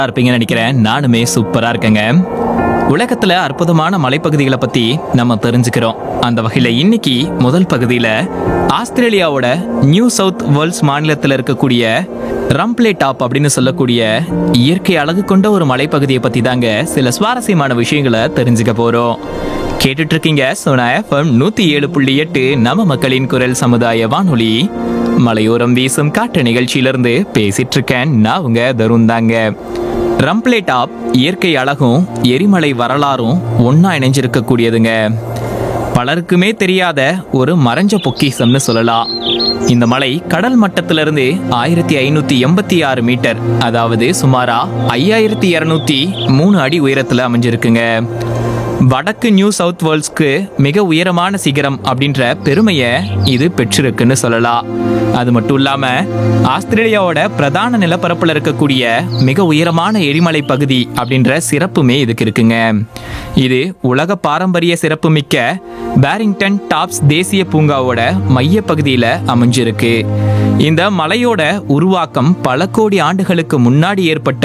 இருப்பீங்கன்னு நினைக்கிறேன் நானுமே சூப்பரா இருக்கேங்க உலகத்துல அற்புதமான மலைப்பகுதிகளை பத்தி நம்ம தெரிஞ்சுக்கிறோம் அந்த வகையில இன்னைக்கு முதல் பகுதியில ஆஸ்திரேலியாவோட நியூ சவுத் வேல்ஸ் மாநிலத்தில் இருக்கக்கூடிய ரம்ப்ளே டாப் அப்படின்னு சொல்லக்கூடிய இயற்கை அழகு கொண்ட ஒரு மலைப்பகுதியை பத்தி தாங்க சில சுவாரஸ்யமான விஷயங்களை தெரிஞ்சுக்க போறோம் கேட்டுட்டு இருக்கீங்க சோனா எஃப்எம் நூத்தி ஏழு புள்ளி எட்டு நம்ம மக்களின் குரல் சமுதாய வானொலி மலையோரம் வீசும் காற்று நிகழ்ச்சியிலிருந்து பேசிட்டு இருக்கேன் நான் உங்க தருண் தாங்க ரம்ப்ளே டாப் இயற்கை அழகும் எரிமலை வரலாறும் ஒண்ணா இணைஞ்சிருக்கக்கூடியதுங்க பலருக்குமே தெரியாத ஒரு மறைஞ்ச பொக்கிஷம்னு சொல்லலாம் இந்த மலை கடல் மட்டத்திலிருந்து ஆயிரத்தி ஐநூத்தி எண்பத்தி ஆறு மீட்டர் அதாவது சுமாரா ஐயாயிரத்தி இருநூத்தி மூணு அடி உயரத்துல அமைஞ்சிருக்குங்க வடக்கு நியூ சவுத் வேல்ஸ்க்கு மிக உயரமான சிகரம் அப்படின்ற பெருமையை இது பெற்றிருக்குன்னு சொல்லலாம் அது மட்டும் இல்லாம ஆஸ்திரேலியாவோட பிரதான நிலப்பரப்புல இருக்கக்கூடிய மிக உயரமான எரிமலை பகுதி அப்படின்ற சிறப்புமே இதுக்கு இருக்குங்க இது உலக பாரம்பரிய சிறப்புமிக்க பேரிங்டன் டாப்ஸ் தேசிய பூங்காவோட மைய பகுதியில அமைஞ்சிருக்கு இந்த மலையோட உருவாக்கம் பல கோடி ஆண்டுகளுக்கு முன்னாடி ஏற்பட்ட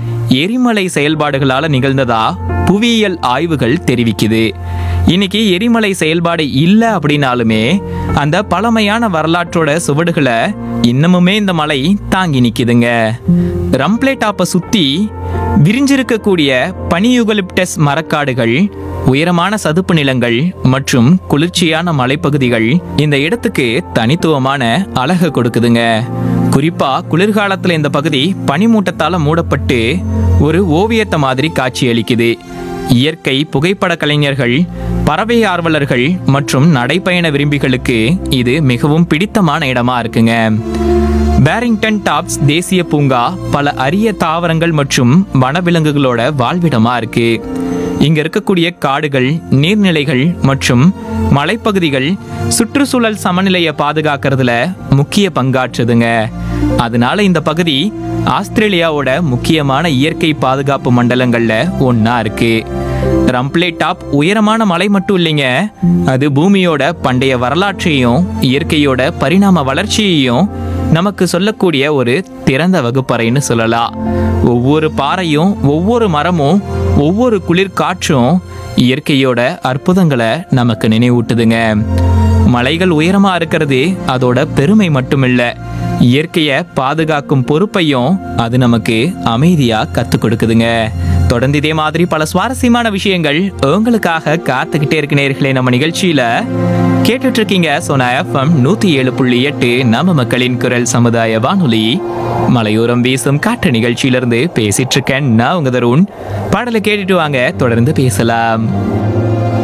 எரிமலை செயல்பாடுகளால நிகழ்ந்ததா புவியியல் ஆய்வுகள் தெரிவிக்குது இன்னைக்கு எரிமலை செயல்பாடு இல்லை அப்படின்னாலுமே அந்த பழமையான வரலாற்றோட சுவடுகளை இன்னமுமே இந்த மலை தாங்கி நிக்குதுங்க ரம்ப்ளே டாப்பை சுத்தி விரிஞ்சிருக்கக்கூடிய பனியுகலிப்டஸ் மரக்காடுகள் உயரமான சதுப்பு நிலங்கள் மற்றும் குளிர்ச்சியான மலைப்பகுதிகள் இந்த இடத்துக்கு தனித்துவமான அழகு கொடுக்குதுங்க குறிப்பா குளிர்காலத்துல இந்த பகுதி பனிமூட்டத்தால மூடப்பட்டு ஒரு ஓவியத்தை மாதிரி காட்சியளிக்குது இயற்கை புகைப்பட கலைஞர்கள் பறவை ஆர்வலர்கள் மற்றும் நடைப்பயண விரும்பிகளுக்கு இது மிகவும் பிடித்தமான இடமா இருக்குங்க பேரிங்டன் டாப்ஸ் தேசிய பூங்கா பல அரிய தாவரங்கள் மற்றும் வனவிலங்குகளோட வாழ்விடமா இருக்கு இங்க இருக்கக்கூடிய காடுகள் நீர்நிலைகள் மற்றும் மலைப்பகுதிகள் சுற்றுச்சூழல் சமநிலையை பாதுகாக்கிறதுல முக்கிய பங்காற்றுதுங்க அதனால இந்த பகுதி ஆஸ்திரேலியாவோட முக்கியமான இயற்கை பாதுகாப்பு மண்டலங்கள்ல ஒண்ணா இருக்கு ரம்ப்ளே டாப் உயரமான மலை மட்டும் இல்லைங்க அது பூமியோட பண்டைய வரலாற்றையும் இயற்கையோட பரிணாம வளர்ச்சியையும் நமக்கு சொல்லக்கூடிய ஒரு திறந்த வகுப்பறைன்னு சொல்லலாம் ஒவ்வொரு பாறையும் ஒவ்வொரு மரமும் ஒவ்வொரு குளிர் காற்றும் இயற்கையோட அற்புதங்களை நமக்கு நினைவூட்டுதுங்க மலைகள் உயரமா இருக்கிறது அதோட பெருமை மட்டுமில்ல இயற்கையை பாதுகாக்கும் பொறுப்பையும் அது நமக்கு அமைதியா கத்து கொடுக்குதுங்க தொடர்ந்து இதே மாதிரி பல சுவாரஸ்யமான விஷயங்கள் உங்களுக்காக காத்துக்கிட்டே இருக்கு நேர்களே நம்ம நிகழ்ச்சியில கேட்டுட்டு இருக்கீங்க சோனா எஃப்எம் நூத்தி ஏழு புள்ளி எட்டு நம்ம மக்களின் குரல் சமுதாய வானொலி மலையோரம் வீசும் காற்று நிகழ்ச்சியிலிருந்து பேசிட்டு இருக்கேன் நான் உங்க தருண் பாடலை கேட்டுட்டு வாங்க தொடர்ந்து பேசலாம்